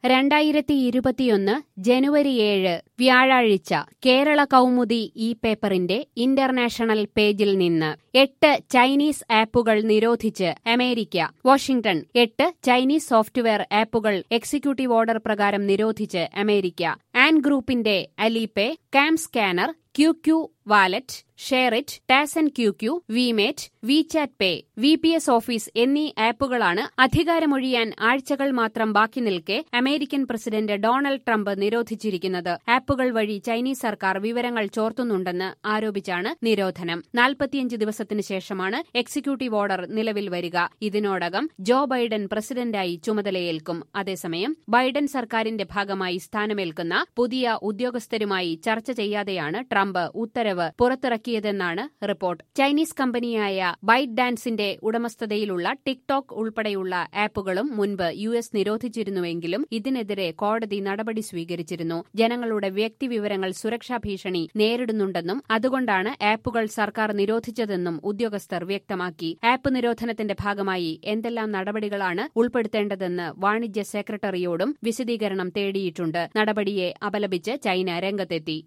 രണ്ടായിരത്തി ഇരുപത്തിയൊന്ന് ജനുവരി ഏഴ് വ്യാഴാഴ്ച കേരള കൗമുദി ഈ പേപ്പറിന്റെ ഇന്റർനാഷണൽ പേജിൽ നിന്ന് എട്ട് ചൈനീസ് ആപ്പുകൾ നിരോധിച്ച് അമേരിക്ക വാഷിംഗ്ടൺ എട്ട് ചൈനീസ് സോഫ്റ്റ്വെയർ ആപ്പുകൾ എക്സിക്യൂട്ടീവ് ഓർഡർ പ്രകാരം നിരോധിച്ച് അമേരിക്ക ആൻ ഗ്രൂപ്പിന്റെ Alipay CamScanner QQ QQ wallet SHAREit Tencent QQ QQ VMate WeChat Pay V P S office എന്നീ ആപ്പുകളാണ് അധികാരമൊഴിയാൻ ആഴ്ചകൾ മാത്രം ബാക്കി നിൽക്കെ അമേരിക്കൻ പ്രസിഡന്റ് ഡൊണാൾഡ് ട്രംപ് നിരോധിച്ചിരിക്കുന്നത് ആപ്പുകൾ വഴി ചൈനീസ് സർക്കാർ വിവരങ്ങൾ ചോർത്തുന്നുണ്ടെന്ന് ആരോപിച്ചാണ് നിരോധനം നാൽപ്പത്തിയഞ്ച് ദിവസത്തിന് ശേഷമാണ് എക്സിക്യൂട്ടീവ് ഓർഡർ നിലവിൽ വരിക ഇതിനോടകം ജോ ബൈഡൻ പ്രസിഡന്റായി ചുമതലയേൽക്കും അതേസമയം ബൈഡൻ സർക്കാരിന്റെ ഭാഗമായി സ്ഥാനമേൽക്കുന്ന പുതിയ ഉദ്യോഗസ്ഥരുമായി ചർച്ച ചെയ്യാതെയാണ് ട്രംപ് ഉത്തരവ് പുറത്തിറക്കിയതെന്നാണ് റിപ്പോർട്ട് ചൈനീസ് കമ്പനിയായ ബൈറ്റ് ഡാൻസിന്റെ ഉടമസ്ഥതയിലുള്ള ടിക്ടോക്ക് ഉൾപ്പെടെയുള്ള ആപ്പുകളും മുൻപ് യു എസ് നിരോധിച്ചിരുന്നുവെങ്കിലും ഇതിനെതിരെ കോടതി നടപടി സ്വീകരിച്ചിരുന്നു ജനങ്ങളുടെ വ്യക്തിവിവരങ്ങൾ സുരക്ഷാ ഭീഷണി നേരിടുന്നുണ്ടെന്നും അതുകൊണ്ടാണ് ആപ്പുകൾ സർക്കാർ നിരോധിച്ചതെന്നും ഉദ്യോഗസ്ഥർ വ്യക്തമാക്കി ആപ്പ് നിരോധനത്തിന്റെ ഭാഗമായി എന്തെല്ലാം നടപടികളാണ് ഉൾപ്പെടുത്തേണ്ടതെന്ന് വാണിജ്യ സെക്രട്ടറിയോടും വിശദീകരണം തേടിയിട്ടുണ്ട് നടപടിയെ അപലപിച്ച് ചൈന രംഗത്തെത്തി